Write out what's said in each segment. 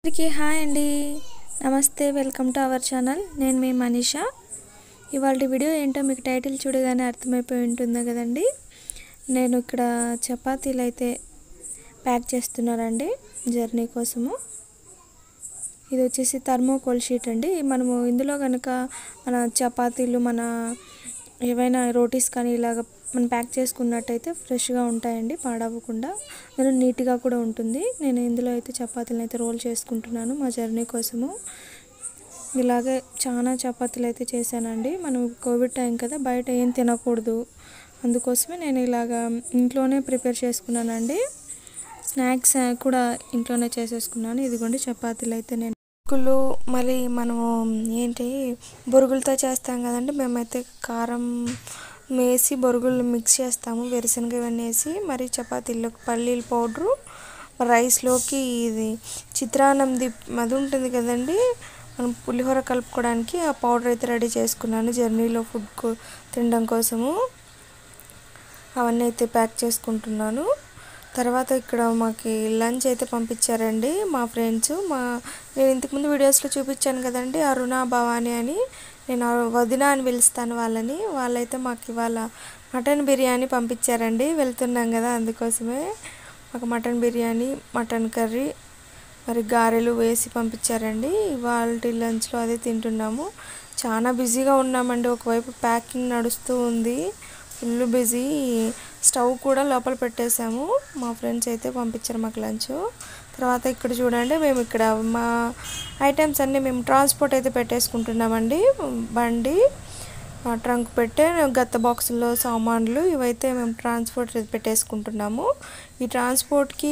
అందరికీ హాయ్ అండి నమస్తే వెల్కమ్ టు అవర్ ఛానల్ నేను మీ మనీషా ఇవాళ వీడియో ఏంటో మీకు టైటిల్ చూడగానే అర్థమైపోయి ఉంటుంది కదండి నేను ఇక్కడ చపాతీలు అయితే ప్యాక్ చేస్తున్నానండి జర్నీ కోసము ఇది వచ్చేసి థర్మోకోల్ షీట్ అండి మనము ఇందులో కనుక మన చపాతీలు మన ఏవైనా రోటీస్ కానీ ఇలాగ మనం ప్యాక్ చేసుకున్నట్టయితే ఫ్రెష్గా ఉంటాయండి పాడవకుండా అందులో నీట్గా కూడా ఉంటుంది నేను ఇందులో అయితే చపాతీలను అయితే రోల్ చేసుకుంటున్నాను మా జర్నీ కోసము ఇలాగే చాలా చపాతీలు అయితే చేశానండి మనం కోవిడ్ టైం కదా బయట ఏం తినకూడదు అందుకోసమే నేను ఇలాగా ఇంట్లోనే ప్రిపేర్ చేసుకున్నానండి స్నాక్స్ కూడా ఇంట్లోనే చేసేసుకున్నాను ఇదిగోండి చపాతీలు అయితే నేను ముక్కులు మళ్ళీ మనము ఏంటి బొరుగులతో చేస్తాం కదండి మేమైతే కారం వేసి బొరుగులు మిక్స్ చేస్తాము వేరుశనగ ఇవన్నీ వేసి మరి చపాతీలోకి పల్లీల పౌడరు రైస్లోకి ఇది చిత్రాన్నంది అది ఉంటుంది కదండి మనం పులిహోర కలుపుకోవడానికి ఆ పౌడర్ అయితే రెడీ చేసుకున్నాను జర్నీలో ఫుడ్ తినడం కోసము అవన్నీ అయితే ప్యాక్ చేసుకుంటున్నాను తర్వాత ఇక్కడ మాకు లంచ్ అయితే పంపించారండి మా ఫ్రెండ్స్ మా నేను ఇంతకుముందు వీడియోస్లో చూపించాను కదండి అరుణ భవాని అని నేను వదిన అని పిలుస్తాను వాళ్ళని వాళ్ళైతే మాకు ఇవాళ మటన్ బిర్యానీ పంపించారండి వెళ్తున్నాం కదా అందుకోసమే మాకు మటన్ బిర్యానీ మటన్ కర్రీ మరి గారెలు వేసి పంపించారండి ఇవాళ లంచ్లో అదే తింటున్నాము చాలా బిజీగా ఉన్నామండి ఒకవైపు ప్యాకింగ్ నడుస్తూ ఉంది ఫుల్ బిజీ స్టవ్ కూడా లోపల పెట్టేశాము మా ఫ్రెండ్స్ అయితే పంపించారు మాకు లంచ్ తర్వాత ఇక్కడ చూడండి మేము ఇక్కడ మా ఐటమ్స్ అన్నీ మేము ట్రాన్స్పోర్ట్ అయితే పెట్టేసుకుంటున్నామండి బండి ట్రంక్ పెట్టే గత్త బాక్సుల్లో సామాన్లు ఇవైతే మేము ట్రాన్స్పోర్ట్ పెట్టేసుకుంటున్నాము ఈ ట్రాన్స్పోర్ట్కి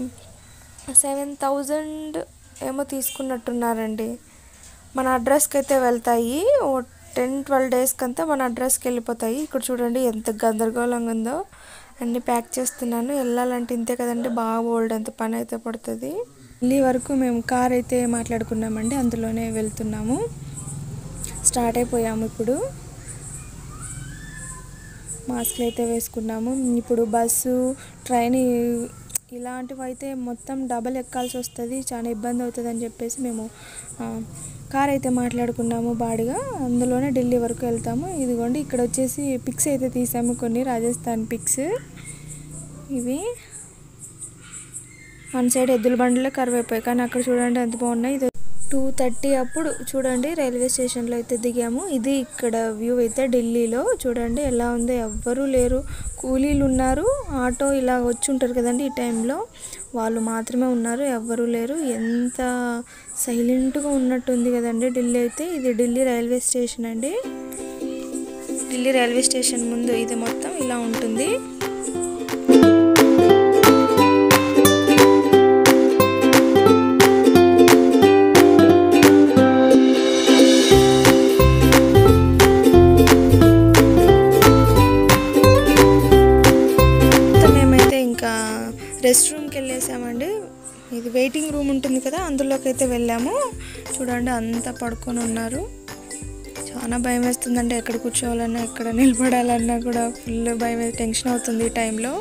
సెవెన్ థౌజండ్ ఏమో తీసుకున్నట్టున్నారండి మన అడ్రస్కి అయితే వెళ్తాయి ఓ టెన్ ట్వెల్వ్ డేస్కి అంతా మన అడ్రస్కి వెళ్ళిపోతాయి ఇక్కడ చూడండి ఎంత గందరగోళంగా ఉందో అన్నీ ప్యాక్ చేస్తున్నాను వెళ్ళాలంటే ఇంతే కదండి బాగా ఓల్డ్ అంత పని అయితే పడుతుంది ఢిల్లీ వరకు మేము కార్ అయితే మాట్లాడుకున్నామండి అందులోనే వెళ్తున్నాము స్టార్ట్ అయిపోయాము ఇప్పుడు మాస్క్లు అయితే వేసుకున్నాము ఇప్పుడు బస్సు ట్రైన్ ఇలాంటివి అయితే మొత్తం డబల్ ఎక్కాల్సి వస్తుంది చాలా ఇబ్బంది అవుతుంది అని చెప్పేసి మేము కార్ అయితే మాట్లాడుకున్నాము బాడిగా అందులోనే ఢిల్లీ వరకు వెళ్తాము ఇదిగోండి ఇక్కడ వచ్చేసి పిక్స్ అయితే తీసాము కొన్ని రాజస్థాన్ పిక్స్ ఇవి వన్ సైడ్ ఎద్దుల బండ్లే కరువైపోయాయి కానీ అక్కడ చూడండి ఎంత బాగున్నాయి ఇది టూ థర్టీ అప్పుడు చూడండి రైల్వే స్టేషన్లో అయితే దిగాము ఇది ఇక్కడ వ్యూ అయితే ఢిల్లీలో చూడండి ఎలా ఉందో ఎవ్వరూ లేరు కూలీలు ఉన్నారు ఆటో ఇలా వచ్చి ఉంటారు కదండి ఈ టైంలో వాళ్ళు మాత్రమే ఉన్నారు ఎవ్వరూ లేరు ఎంత సైలెంట్గా ఉన్నట్టుంది కదండి ఢిల్లీ అయితే ఇది ఢిల్లీ రైల్వే స్టేషన్ అండి ఢిల్లీ రైల్వే స్టేషన్ ముందు ఇది మొత్తం ఇలా ఉంటుంది మేమైతే ఇంకా రెస్ట్ రూమ్కి వెళ్ళేసామండి ఇది వెయిటింగ్ రూమ్ ఉంటుంది కదా అందులోకి అయితే వెళ్ళాము చూడండి అంతా పడుకొని ఉన్నారు చాలా భయం వేస్తుందండి ఎక్కడ కూర్చోవాలన్నా ఎక్కడ నిలబడాలన్నా కూడా ఫుల్ భయం టెన్షన్ అవుతుంది ఈ టైంలో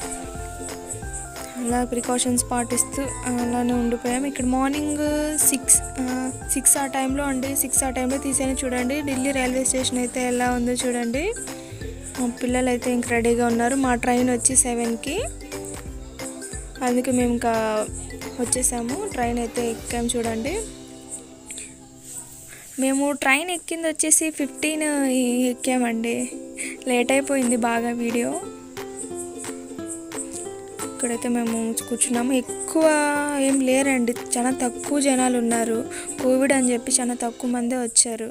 అలా ప్రికాషన్స్ పాటిస్తూ అలానే ఉండిపోయాము ఇక్కడ మార్నింగ్ సిక్స్ సిక్స్ ఆ టైంలో అండి సిక్స్ ఆ టైంలో తీసేని చూడండి ఢిల్లీ రైల్వే స్టేషన్ అయితే ఎలా ఉందో చూడండి మా పిల్లలు అయితే ఇంక రెడీగా ఉన్నారు మా ట్రైన్ వచ్చి సెవెన్కి అందుకే మేము ఇంకా వచ్చేసాము ట్రైన్ అయితే ఎక్కాము చూడండి మేము ట్రైన్ ఎక్కింది వచ్చేసి ఫిఫ్టీన్ ఎక్కామండి లేట్ అయిపోయింది బాగా వీడియో ఇక్కడైతే మేము కూర్చున్నాము ఎక్కువ ఏం లేరండి చాలా తక్కువ జనాలు ఉన్నారు కోవిడ్ అని చెప్పి చాలా తక్కువ మందే వచ్చారు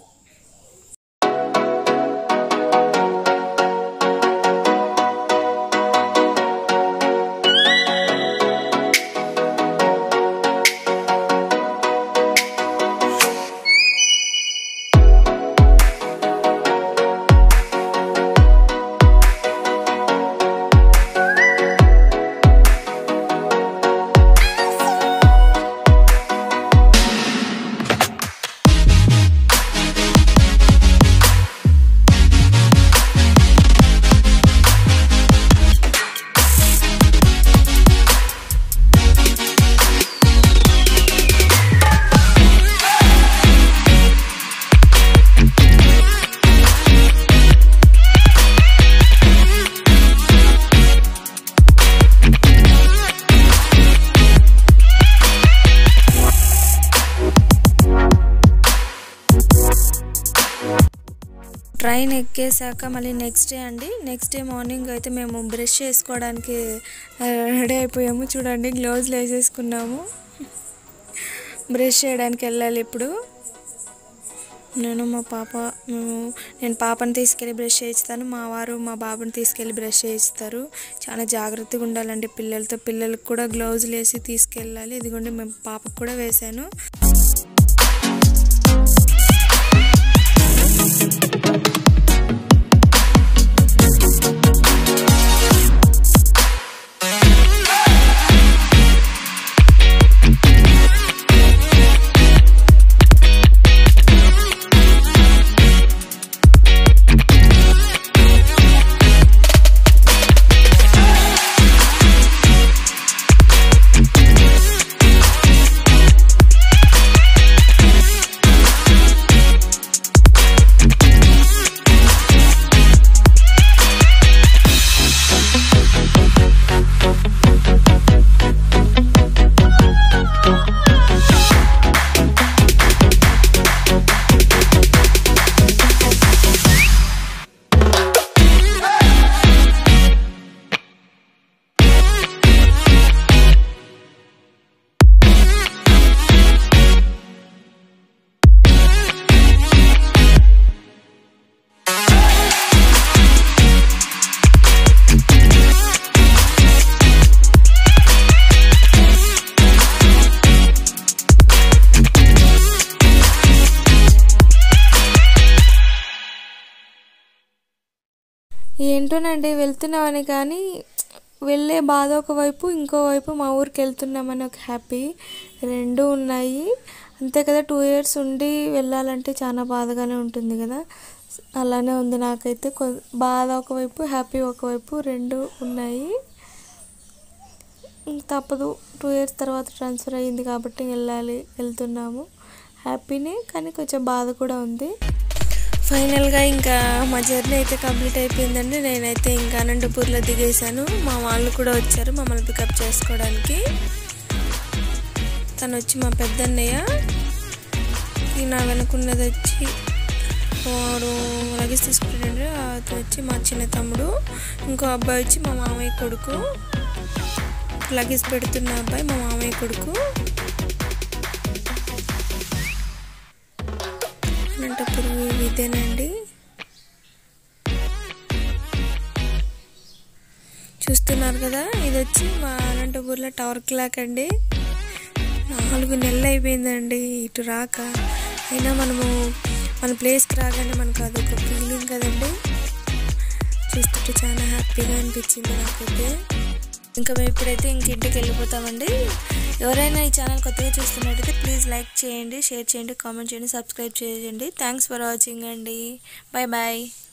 ట్రైన్ ఎక్కేసాక మళ్ళీ నెక్స్ట్ డే అండి నెక్స్ట్ డే మార్నింగ్ అయితే మేము బ్రష్ చేసుకోవడానికి రెడీ అయిపోయాము చూడండి గ్లోవ్స్లు వేసేసుకున్నాము బ్రష్ చేయడానికి వెళ్ళాలి ఇప్పుడు నేను మా పాప మేము నేను పాపని తీసుకెళ్ళి బ్రష్ చేయిస్తాను మా వారు మా బాబుని తీసుకెళ్ళి బ్రష్ చేయిస్తారు చాలా జాగ్రత్తగా ఉండాలండి పిల్లలతో పిల్లలకు కూడా గ్లౌజులు వేసి తీసుకెళ్ళాలి ఇదిగోండి మేము పాపకు కూడా వేశాను ఏంటోనండి వెళ్తున్నామని కానీ వెళ్ళే బాధ ఒకవైపు ఇంకోవైపు మా ఊరికి వెళ్తున్నామని ఒక హ్యాపీ రెండు ఉన్నాయి అంతే కదా టూ ఇయర్స్ ఉండి వెళ్ళాలంటే చాలా బాధగానే ఉంటుంది కదా అలానే ఉంది నాకైతే కొ బాధ ఒకవైపు హ్యాపీ ఒకవైపు రెండు ఉన్నాయి తప్పదు టూ ఇయర్స్ తర్వాత ట్రాన్స్ఫర్ అయ్యింది కాబట్టి వెళ్ళాలి వెళ్తున్నాము హ్యాపీనే కానీ కొంచెం బాధ కూడా ఉంది ఫైనల్గా ఇంకా మా జర్నీ అయితే కంప్లీట్ అయిపోయిందండి నేనైతే ఇంకా అనంతపూర్లో దిగేశాను మా వాళ్ళు కూడా వచ్చారు మమ్మల్ని పికప్ చేసుకోవడానికి తను వచ్చి మా పెద్దన్నయ్య ఈ నా వెనుకున్నది వచ్చి వాడు లగేజ్ తీసుకుంటాడు అతను వచ్చి మా చిన్న తమ్ముడు ఇంకో అబ్బాయి వచ్చి మా మామయ్య కొడుకు లగేజ్ పెడుతున్న అబ్బాయి మా మామయ్య కొడుకు అనంతపురం ఇదేనండి చూస్తున్నారు కదా ఇది వచ్చి మా అనంతపూర్లో టవర్ క్లాక్ అండి నాలుగు నెలలు అయిపోయిందండి ఇటు రాక అయినా మనము మన ప్లేస్కి రాగానే మనకు అదొక ఫీలింగ్ కదండి చూస్తుంటే చాలా హ్యాపీగా అనిపించింది నాకైతే ఇంకా మేము ఇప్పుడైతే ఇంక ఇంటికి వెళ్ళిపోతామండి ఎవరైనా ఈ ఛానల్ కొత్తగా చూస్తున్నట్టయితే ప్లీజ్ లైక్ చేయండి షేర్ చేయండి కామెంట్ చేయండి సబ్స్క్రైబ్ చేయండి థ్యాంక్స్ ఫర్ వాచింగ్ అండి బాయ్ బాయ్